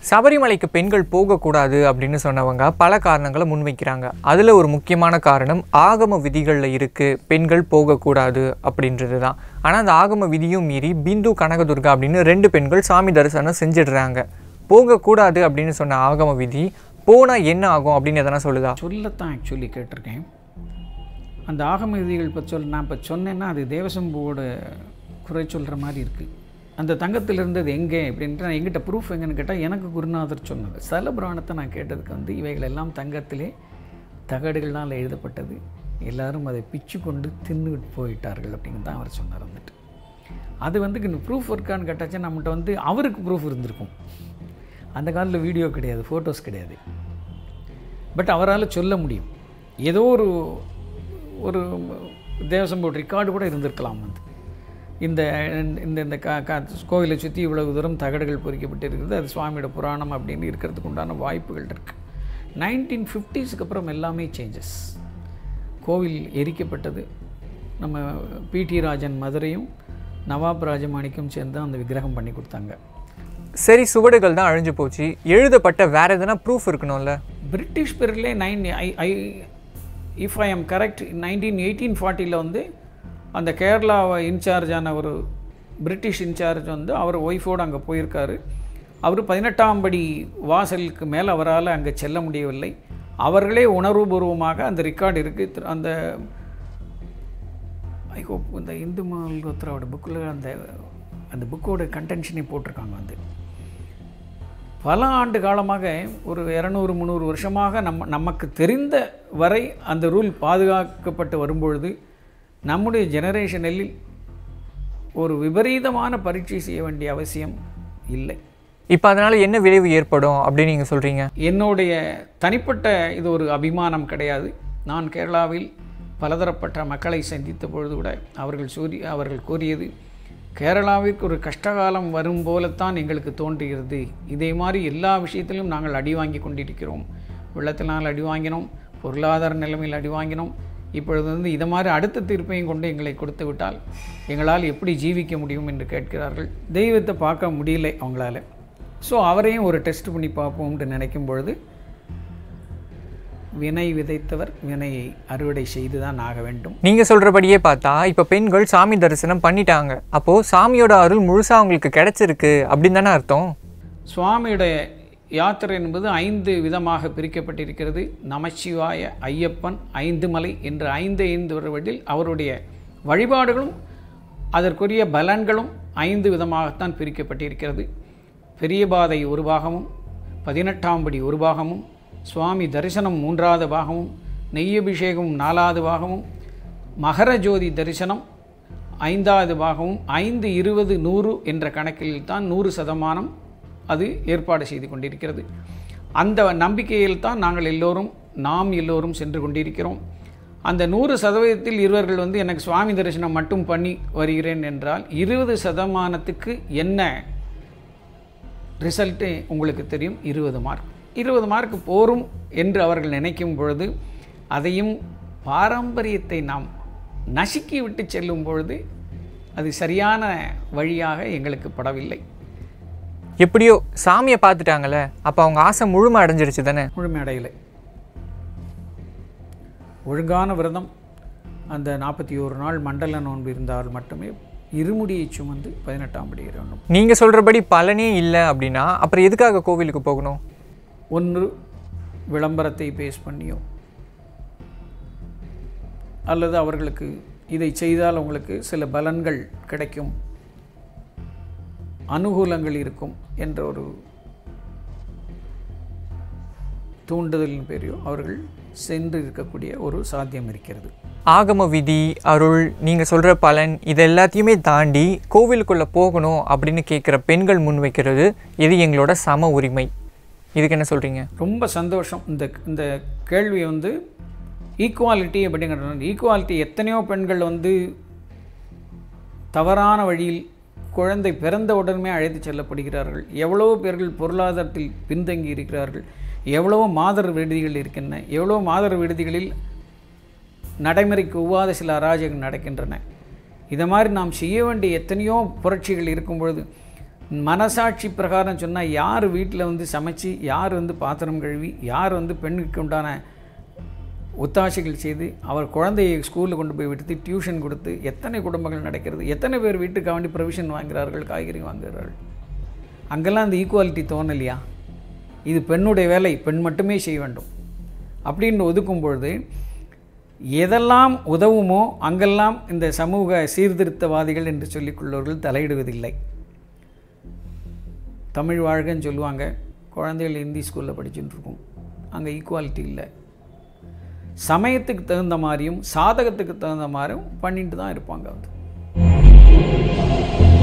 சபரிமலைக்கு பெண்கள் போகக்கூடாது அப்படின்னு சொன்னவங்க பல காரணங்களை முன்வைக்கிறாங்க அதில் ஒரு முக்கியமான காரணம் ஆகம விதிகளில் இருக்குது பெண்கள் போகக்கூடாது அப்படின்றது தான் ஆனால் அந்த ஆகம விதியும் மீறி பிந்து கனகதுர்கா அப்படின்னு ரெண்டு பெண்கள் சாமி தரிசனம் செஞ்சிடுறாங்க போகக்கூடாது அப்படின்னு சொன்ன ஆகம விதி போனால் என்ன ஆகும் அப்படின்னு எதனா சொல்லுதா சொல்லத்தான் ஆக்சுவலி கேட்டிருக்கேன் அந்த ஆகம விதிகள் பற்றி சொல்ல நான் இப்போ சொன்னேன்னா அது தேவசம்புவோட குறை சொல்கிற மாதிரி இருக்குது அந்த தங்கத்தில் இருந்தது எங்கே அப்படின்ட்டு நான் எங்கிட்ட ப்ரூஃப் எங்கன்னு கேட்டால் எனக்கு குருநாதர் சொன்னது சல புராணத்தை நான் கேட்டதுக்கு வந்து இவைகள் எல்லாம் தங்கத்திலே தகடுகளால் எழுதப்பட்டது எல்லாரும் அதை பிச்சு கொண்டு தின்னுட்டு போயிட்டார்கள் அப்படின்னு தான் அவர் சொன்னார் வந்துட்டு அது வந்து ப்ரூஃப் இருக்கான்னு கேட்டாச்சா நம்மகிட்ட வந்து அவருக்கு ப்ரூஃப் இருந்திருக்கும் அந்த காலத்தில் வீடியோ கிடையாது ஃபோட்டோஸ் கிடையாது பட் அவரால் சொல்ல முடியும் ஏதோ ஒரு ஒரு தேவசம்போட ரெக்கார்டு கூட இருந்திருக்கலாம் வந்து இந்த இந்த இந்த கா கா கோவிலை சுற்றி இவ்வளவு தூரம் தகடுகள் பொறிக்கப்பட்டு இருக்குது அது சுவாமியோட புராணம் அப்படின்னு இருக்கிறதுக்கு உண்டான வாய்ப்புகள் இருக்குது நைன்டீன் ஃபிஃப்டிஸ்க்கு அப்புறம் எல்லாமே சேஞ்சஸ் கோவில் எரிக்கப்பட்டது நம்ம பிடி ராஜன் மதுரையும் நவாப் ராஜமாணிக்கும் சேர்ந்து அந்த விக்கிரகம் பண்ணி கொடுத்தாங்க சரி சுவடுகள் தான் அழிஞ்சு போச்சு எழுதப்பட்ட வேற எதனா ப்ரூஃப் இருக்கணும்ல பிரிட்டிஷ் பீரியட்லேயே nine I I if I am correct nineteen eighteen ஃபார்ட்டியில் வந்து அந்த கேரளாவை இன்சார்ஜான ஒரு பிரிட்டிஷ் இன்சார்ஜ் வந்து அவர் ஒய்ஃபோடு அங்கே போயிருக்காரு அவர் பதினெட்டாம் படி வாசலுக்கு மேல் அவரால் அங்கே செல்ல முடியவில்லை அவர்களே உணர்வுபூர்வமாக அந்த ரெக்கார்டு இருக்குது அந்த ஐ ஹோப் இந்த இந்து மல்கோத்ராவோட புக்கில் அந்த அந்த புக்கோட கன்டென்ஷனே போட்டிருக்காங்க வந்து பல ஆண்டு காலமாக ஒரு இரநூறு முந்நூறு வருஷமாக நம்ம நமக்கு தெரிந்த வரை அந்த ரூல் பாதுகாக்கப்பட்டு வரும்பொழுது நம்முடைய ஜெனரேஷனில் ஒரு விபரீதமான பரீட்சை செய்ய வேண்டிய அவசியம் இல்லை இப்போ அதனால என்ன விளைவு ஏற்படும் அப்படின்னு நீங்கள் சொல்கிறீங்க என்னுடைய தனிப்பட்ட இது ஒரு அபிமானம் கிடையாது நான் கேரளாவில் பலதரப்பட்ட மக்களை சந்தித்த பொழுது கூட அவர்கள் சூரி அவர்கள் கூறியது கேரளாவிற்கு ஒரு கஷ்டகாலம் வரும் போலத்தான் எங்களுக்கு தோன்றுகிறது இதே மாதிரி எல்லா விஷயத்திலும் நாங்கள் அடி வாங்கி கொண்டிருக்கிறோம் வெள்ளத்தினால் அடி வாங்கினோம் பொருளாதார நிலைமையில் அடி வாங்கினோம் இப்பொழுது வந்து இதை மாதிரி அடுத்த தீர்ப்பையும் கொண்டு எங்களை கொடுத்து விட்டால் எங்களால் எப்படி ஜீவிக்க முடியும் என்று கேட்கிறார்கள் தெய்வத்தை பார்க்க முடியல அவங்களால ஸோ அவரையும் ஒரு டெஸ்ட் பண்ணி பார்ப்போம்னு நினைக்கும் பொழுது வினை விதைத்தவர் வினையை அறுவடை செய்து தான் ஆக வேண்டும் நீங்கள் சொல்கிறபடியே பார்த்தா இப்போ பெண்கள் சாமி தரிசனம் பண்ணிட்டாங்க அப்போது சாமியோட அருள் முழுசாக அவங்களுக்கு கிடைச்சிருக்கு அப்படின்னு தானே அர்த்தம் சுவாமியுடைய யாத்திரை என்பது ஐந்து விதமாக பிரிக்கப்பட்டிருக்கிறது நமச்சிவாய ஐயப்பன் ஐந்து மலை என்ற ஐந்து ஐந்து வருவதில் அவருடைய வழிபாடுகளும் அதற்குரிய பலன்களும் ஐந்து விதமாகத்தான் பிரிக்கப்பட்டிருக்கிறது பெரிய பாதை ஒரு பாகமும் பதினெட்டாம் படி ஒரு பாகமும் சுவாமி தரிசனம் மூன்றாவது பாகமும் நெய்யபிஷேகம் நாலாவது பாகமும் மகர ஜோதி தரிசனம் ஐந்தாவது பாகமும் ஐந்து இருபது நூறு என்ற கணக்கில் தான் நூறு சதமானம் அது ஏற்பாடு செய்து கொண்டிருக்கிறது அந்த நம்பிக்கையில் தான் நாங்கள் எல்லோரும் நாம் எல்லோரும் சென்று கொண்டிருக்கிறோம் அந்த நூறு சதவீதத்தில் இருவர்கள் வந்து எனக்கு சுவாமி தரிசனம் மட்டும் பண்ணி வருகிறேன் என்றால் இருபது சதமானத்துக்கு என்ன ரிசல்ட்டு உங்களுக்கு தெரியும் இருபது மார்க் இருபது மார்க் போரும் என்று அவர்கள் நினைக்கும் பொழுது அதையும் பாரம்பரியத்தை நாம் நசுக்கி விட்டு செல்லும் பொழுது அது சரியான வழியாக எங்களுக்கு படவில்லை எப்படியோ சாமியை பார்த்துட்டாங்கல்ல அப்போ அவங்க ஆசை முழுமை அடைஞ்சிருச்சு தானே முழுமையடையலை ஒழுங்கான விரதம் அந்த நாற்பத்தி ஒரு நாள் மண்டல நோன்பு இருந்தால் மட்டுமே இருமுடியை சுமந்து பதினெட்டாம் படி இறைவனும் நீங்கள் சொல்கிறபடி பலனே இல்லை அப்படின்னா அப்புறம் எதுக்காக கோவிலுக்கு போகணும் ஒன்று விளம்பரத்தை பேஸ் பண்ணியோ அல்லது அவர்களுக்கு இதை செய்தால் உங்களுக்கு சில பலன்கள் கிடைக்கும் அனுகூலங்கள் இருக்கும் என்ற ஒரு தூண்டுதலின் பேரையோ அவர்கள் சென்று இருக்கக்கூடிய ஒரு சாத்தியம் இருக்கிறது ஆகம விதி அருள் நீங்கள் சொல்கிற பலன் இது எல்லாத்தையுமே தாண்டி கோவிலுக்குள்ளே போகணும் அப்படின்னு கேட்குற பெண்கள் முன்வைக்கிறது இது எங்களோட சம உரிமை இதுக்கு என்ன சொல்கிறீங்க ரொம்ப சந்தோஷம் இந்த இந்த கேள்வி வந்து ஈக்குவாலிட்டி அப்படிங்கிறது ஈக்குவாலிட்டி எத்தனையோ பெண்கள் வந்து தவறான வழியில் குழந்தை பிறந்த உடனே அழைத்து செல்லப்படுகிறார்கள் எவ்வளவோ பேர்கள் பொருளாதாரத்தில் பின்தங்கி இருக்கிறார்கள் எவ்வளவோ மாதர் விடுதிகள் இருக்கின்றன எவ்வளவோ மாதர் விடுதிகளில் நடைமுறைக்கு ஒவ்வாத சில அராஜகங்கள் நடக்கின்றன இதை மாதிரி நாம் செய்ய வேண்டிய எத்தனையோ புரட்சிகள் இருக்கும் பொழுது மனசாட்சி பிரகாரம் சொன்னால் யார் வீட்டில் வந்து சமைச்சு யார் வந்து பாத்திரம் கழுவி யார் வந்து பெண்ணுக்கு உண்டான ஒத்தாசைகள் செய்து அவர் குழந்தையை ஸ்கூலில் கொண்டு போய் விடுத்து டியூஷன் கொடுத்து எத்தனை குடும்பங்கள் நடக்கிறது எத்தனை பேர் வீட்டுக்கு வேண்டி ப்ரொவிஷன் வாங்குகிறார்கள் காய்கறி வாங்குகிறார்கள் அங்கெல்லாம் அந்த ஈக்குவாலிட்டி தோணலையா இது பெண்ணுடைய வேலை பெண் மட்டுமே செய்ய வேண்டும் அப்படின்னு ஒதுக்கும் பொழுது எதெல்லாம் உதவுமோ அங்கெல்லாம் இந்த சமூக சீர்திருத்தவாதிகள் என்று சொல்லிக்கொள்வர்கள் தலையிடுவதில்லை தமிழ் வாழ்கன்னு சொல்லுவாங்க குழந்தைகள் ஹிந்தி ஸ்கூலில் படிச்சுட்டு இருக்கும் அங்கே ஈக்குவாலிட்டி இல்லை சமயத்துக்கு தகுந்த மாதிரியும் சாதகத்துக்கு தகுந்த மாதிரியும் பண்ணிட்டு தான் இருப்பாங்க அது